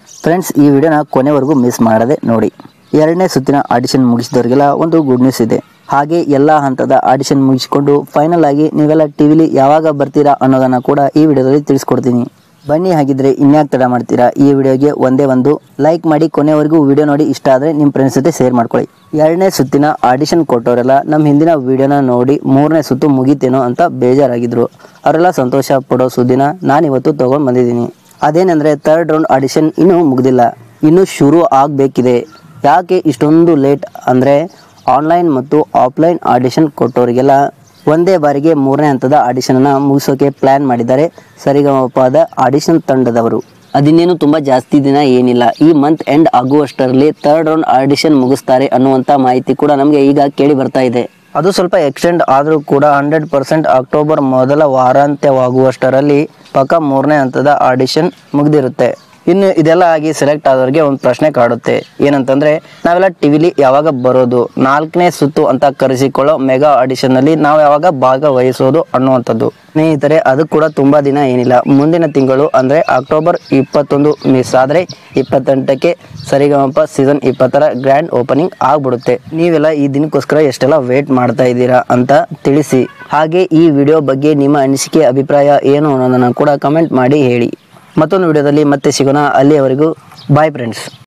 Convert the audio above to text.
friends ಈ ವಿಡಿಯೋನ ಕೊನೆವರೆಗೂ ಮಿಸ್ ಮಾಡದೆ ನೋಡಿ ಎರಡನೇ ಸುತ್ತಿನ ಆಡಿಷನ್ ಮುಗಿಸಿದವರಿಗೆಲ್ಲ ಒಂದು ಗುಡ್ ನ್ಯೂಸ್ ಇದೆ ಹಾಗೆ ಎಲ್ಲ ಹಂತದ ಆಡಿಷನ್ ಮುಗಿಸಿಕೊಂಡು ಫೈನಲ್ ಆಗಿ ನೀವೆಲ್ಲ ಟಿವಿಲಿ ಯಾವಾಗ ಬರ್ತೀರಾ ಅನ್ನೋದನ್ನ ಕೂಡ ಈ ವಿಡಿಯೋದಲ್ಲಿ ತಿಳಿಸ್ಕೊಡ್ತೀನಿ ಬನ್ನಿ ಹಾಗಿದ್ರೆ ಇನ್ಯಾಕ್ ತಡ ಮಾಡ್ತೀರಾ ಈ ವಿಡಿಯೋಗೆ ಒಂದೇ ಒಂದು ಲೈಕ್ ಮಾಡಿ ಕೊನೆವರೆಗೂ ವಿಡಿಯೋ ನೋಡಿ ಇಷ್ಟ ಆದರೆ ನಿಮ್ಮ ಫ್ರೆಂಡ್ಸ್ ಜೊತೆ ಶೇರ್ ಮಾಡ್ಕೊಳ್ಳಿ ಎರಡನೇ ಸುತ್ತಿನ ಆಡಿಷನ್ ಕೊಟ್ಟವರೆಲ್ಲ ನಮ್ಮ ಹಿಂದಿನ ವಿಡಿಯೋನ ನೋಡಿ ಮೂರನೇ ಸುತ್ತು ಮುಗೀತೇನೋ ಅಂತ ಬೇಜಾರಾಗಿದ್ರು ಅವರೆಲ್ಲ ಸಂತೋಷ ಪಡೋ ಸುದ್ದಿನ ನಾನಿವತ್ತು ತಗೊಂಡು ಬಂದಿದ್ದೀನಿ ಅದೇನೆಂದರೆ ಥರ್ಡ್ ರೌಂಡ್ ಆಡಿಷನ್ ಇನ್ನೂ ಮುಗ್ದಿಲ್ಲ ಇನ್ನೂ ಶುರು ಆಗಬೇಕಿದೆ ಯಾಕೆ ಇಷ್ಟೊಂದು ಲೇಟ್ ಅಂದರೆ ಆನ್ಲೈನ್ ಮತ್ತು ಆಫ್ಲೈನ್ ಆಡಿಷನ್ ಕೊಟ್ಟವರಿಗೆಲ್ಲ ಒಂದೇ ಬಾರಿಗೆ ಮೂರನೇ ಹಂತದ ಆಡಿಷನ್ನ ಮುಗಿಸೋಕೆ ಪ್ಲ್ಯಾನ್ ಮಾಡಿದ್ದಾರೆ ಸರಿಗಮಪದ ಆಡಿಷನ್ ತಂಡದವರು ಅದಿನ್ನೇನು ತುಂಬ ಜಾಸ್ತಿ ದಿನ ಏನಿಲ್ಲ ಈ ಮಂತ್ ಎಂಡ್ ಆಗುವಷ್ಟರಲ್ಲಿ ಥರ್ಡ್ ರೌಂಡ್ ಆಡಿಷನ್ ಮುಗಿಸ್ತಾರೆ ಅನ್ನುವಂಥ ಮಾಹಿತಿ ಕೂಡ ನಮಗೆ ಈಗ ಕೇಳಿ ಬರ್ತಾ ಇದೆ ಅದು ಸ್ವಲ್ಪ ಎಕ್ಸ್ಟೆಂಡ್ ಆದರೂ ಕೂಡ ಹಂಡ್ರೆಡ್ ಪರ್ಸೆಂಟ್ ಅಕ್ಟೋಬರ್ ಮೊದಲ ವಾರಾಂತ್ಯವಾಗುವಷ್ಟರಲ್ಲಿ ಪಕ್ಕ ಮೂರನೇ ಹಂತದ ಆಡಿಷನ್ ಮುಗ್ದಿರುತ್ತೆ ಇನ್ನು ಇದೆಲ್ಲ ಆಗಿ ಸೆಲೆಕ್ಟ್ ಆದವ್ರಿಗೆ ಒಂದು ಪ್ರಶ್ನೆ ಕಾಡುತ್ತೆ ಏನಂತಂದ್ರೆ ನಾವೆಲ್ಲ ಟಿವಿಲಿ ಯಾವಾಗ ಬರೋದು ನಾಲ್ಕನೇ ಸುತ್ತು ಅಂತ ಕರೆಸಿಕೊಳ್ಳೋ ಮೆಗಾ ಆಡಿಷನ್ ನಲ್ಲಿ ನಾವು ಯಾವಾಗ ಭಾಗವಹಿಸೋದು ಅನ್ನುವಂಥದ್ದು ಸ್ನೇಹಿತರೆ ಅದು ಕೂಡ ತುಂಬಾ ದಿನ ಏನಿಲ್ಲ ಮುಂದಿನ ತಿಂಗಳು ಅಂದ್ರೆ ಅಕ್ಟೋಬರ್ ಇಪ್ಪತ್ತೊಂದು ಮಿಸ್ ಆದ್ರೆ ಇಪ್ಪತ್ತೆಂಟಕ್ಕೆ ಸರಿಗಮಪ ಸೀಸನ್ ಇಪ್ಪತ್ತರ ಗ್ರ್ಯಾಂಡ್ ಓಪನಿಂಗ್ ಆಗ್ಬಿಡುತ್ತೆ ನೀವೆಲ್ಲ ಈ ದಿನಕ್ಕೋಸ್ಕರ ಎಷ್ಟೆಲ್ಲ ವೇಟ್ ಮಾಡ್ತಾ ಇದ್ದೀರಾ ಅಂತ ತಿಳಿಸಿ ಹಾಗೆ ಈ ವಿಡಿಯೋ ಬಗ್ಗೆ ನಿಮ್ಮ ಅನಿಸಿಕೆ ಅಭಿಪ್ರಾಯ ಏನು ಅನ್ನೋದನ್ನ ಕೂಡ ಕಮೆಂಟ್ ಮಾಡಿ ಹೇಳಿ ಮತ್ತೊಂದು ವಿಡಿಯೋದಲ್ಲಿ ಮತ್ತೆ ಸಿಗೋಣ ಅಲ್ಲಿಯವರೆಗೂ ಬಾಯ್ ಫ್ರೆಂಡ್ಸ್